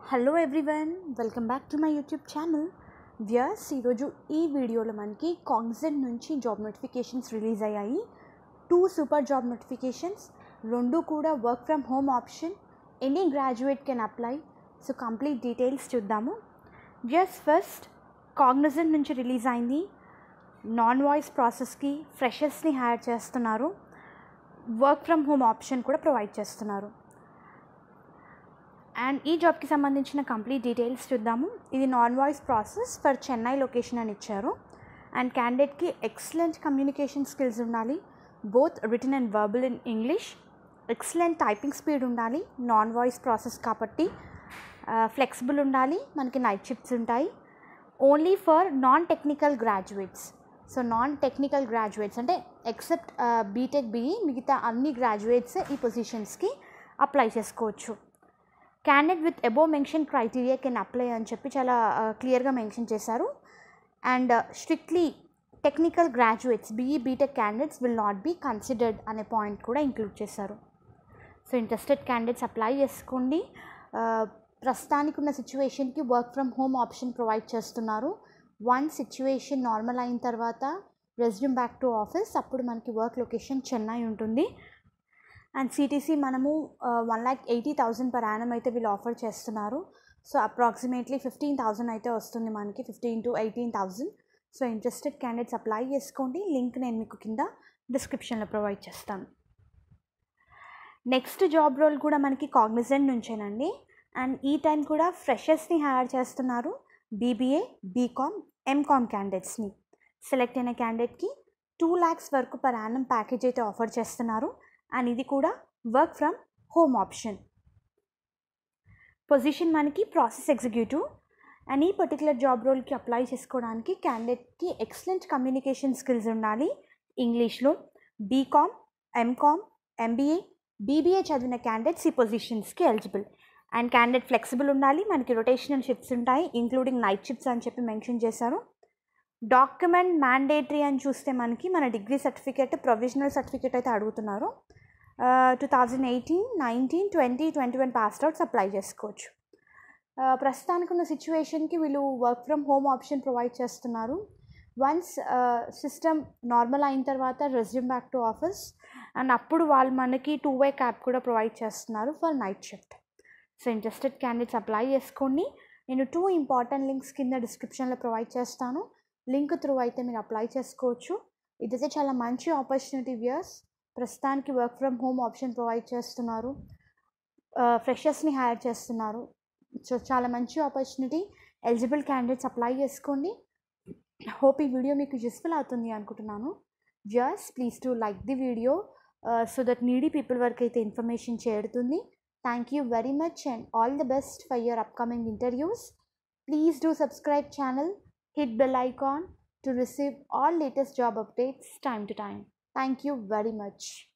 Hello everyone welcome back to my YouTube channel viewers ఈరోజు ఈ వీడియోలో మనకి కాగ్జెంట్ నుంచి జాబ్ నోటిఫికేషన్స్ రిలీజ్ అయ్యాయి టూ సూపర్ జాబ్ నోటిఫికేషన్స్ రెండు కూడా work from home option any graduate can apply so complete details చూద్దాము viewers first Cognizant నుంచి రిలీజ్ అయింది నాన్ వాయిస్ ప్రాసెస్కి ఫ్రెషర్స్ని హైర్ చేస్తున్నారు వర్క్ ఫ్రమ్ హోమ్ ఆప్షన్ కూడా ప్రొవైడ్ చేస్తున్నారు అండ్ ఈ జాబ్కి సంబంధించిన కంప్లీట్ డీటెయిల్స్ చూద్దాము ఇది non voice process for Chennai location అని ఇచ్చారు అండ్ క్యాండిడేట్కి ఎక్సలెంట్ కమ్యూనికేషన్ స్కిల్స్ ఉండాలి both written and verbal in English excellent typing speed ఉండాలి నాన్ వాయిస్ ప్రాసెస్ కాబట్టి ఫ్లెక్సిబుల్ ఉండాలి మనకి నైట్ షిఫ్ట్స్ ఉంటాయి only for non technical graduates so non technical graduates అంటే ఎక్సెప్ట్ బీటెక్ బిఈ మిగతా అన్ని గ్రాడ్యుయేట్స్ ఈ పొజిషన్స్కి అప్లై చేసుకోవచ్చు candidate with above mention criteria can apply అని చెప్పి చాలా క్లియర్గా మెన్షన్ చేశారు and strictly technical graduates BE BTech candidates will not be considered అనే పాయింట్ కూడా ఇంక్లూడ్ చేశారు సో ఇంట్రెస్టెడ్ క్యాండిడేట్స్ అప్లై చేసుకోండి ప్రస్తుతానికి ఉన్న సిచ్యువేషన్కి work from home option provide చేస్తున్నారు వన్ సిచ్యువేషన్ నార్మల్ అయిన తర్వాత రెజ్యూమ్ బ్యాక్ టు ఆఫీస్ అప్పుడు మనకి వర్క్ లొకేషన్ చెన్నై ఉంటుంది అండ్ సిటీసీ మనము one lakh eighty thousand per annum అయితే వీళ్ళు ఆఫర్ చేస్తున్నారు సో అప్రాక్సిమేట్లీ ఫిఫ్టీన్ థౌజండ్ అయితే వస్తుంది మనకి fifteen to eighteen thousand so interested candidates apply చేసుకోండి లింక్ నేను మీకు కింద డిస్క్రిప్షన్లో ప్రొవైడ్ చేస్తాను నెక్స్ట్ జాబ్ రోల్ కూడా మనకి కాగ్నిజెంట్ నుంచేనండి అండ్ ఈ టైం కూడా ఫ్రెషర్స్ని హైర్ చేస్తున్నారు బీబీఏ బీకామ్ ఎంకామ్ క్యాండిడేట్స్ని సెలెక్ట్ అయిన క్యాండిడేట్కి టూ ల్యాక్స్ వరకు పర్ యానం ప్యాకేజ్ అయితే ఆఫర్ చేస్తున్నారు అండ్ ఇది కూడా work from home option position మనకి ప్రాసెస్ ఎగ్జిక్యూటివ్ అండ్ ఈ పర్టికులర్ జాబ్ రోల్కి అప్లై చేసుకోవడానికి క్యాండిడేట్కి ఎక్సలెంట్ కమ్యూనికేషన్ స్కిల్స్ ఉండాలి ఇంగ్లీష్లో బీకామ్ ఎంకామ్ ఎంబీఏ బీబీఏ చదివిన క్యాండిడేట్స్ ఈ పొజిషన్స్కి ఎలిజిబుల్ అండ్ క్యాండిడేట్ ఫ్లెక్సిబుల్ ఉండాలి మనకి రొటేషనల్ షిఫ్ట్స్ ఉంటాయి ఇంక్లూడింగ్ నైట్ షిఫ్ట్స్ అని చెప్పి మెన్షన్ చేశారు డాక్యుమెంట్ మ్యాండేటరీ అని చూస్తే మనకి మన డిగ్రీ సర్టిఫికేట్ ప్రొవిజనల్ సర్టిఫికేట్ అయితే అడుగుతున్నారు two thousand eighteen nineteen twenty twenty one pass outs apply చేసుకోవచ్చు ప్రస్తుతానికి ఉన్న సిచ్యువేషన్కి వీళ్ళు work from home option provide చేస్తున్నారు వన్స్ సిస్టమ్ నార్మల్ అయిన తర్వాత resume back to office and అప్పుడు వాళ్ళు మనకి టూ వే క్యాబ్ కూడా ప్రొవైడ్ చేస్తున్నారు for night shift so interested candidates apply చేసుకోండి నేను టూ ఇంపార్టెంట్ లింక్స్ కింద డిస్క్రిప్షన్లో ప్రొవైడ్ చేస్తాను లింక్ త్రూ అయితే మీరు అప్లై చేసుకోవచ్చు ఇదైతే చాలా మంచి ఆపర్చునిటీ వ్యూయర్స్ ప్రస్తుతానికి work from home option provide చేస్తున్నారు ఫ్రెషర్స్ని హైర్ చేస్తున్నారు సో చాలా మంచి ఆపర్చునిటీ ఎలిజిబుల్ క్యాండిడేట్స్ అప్లై చేసుకోండి హోప్ ఈ వీడియో మీకు యూస్ఫుల్ అవుతుంది అనుకుంటున్నాను viewers please to like the video so that needy people వరకు అయితే ఇన్ఫర్మేషన్ చేరుతుంది thank you very much and all the best for your upcoming interviews please do subscribe channel hit bell icon to receive all latest job updates time to time. Thank you very much.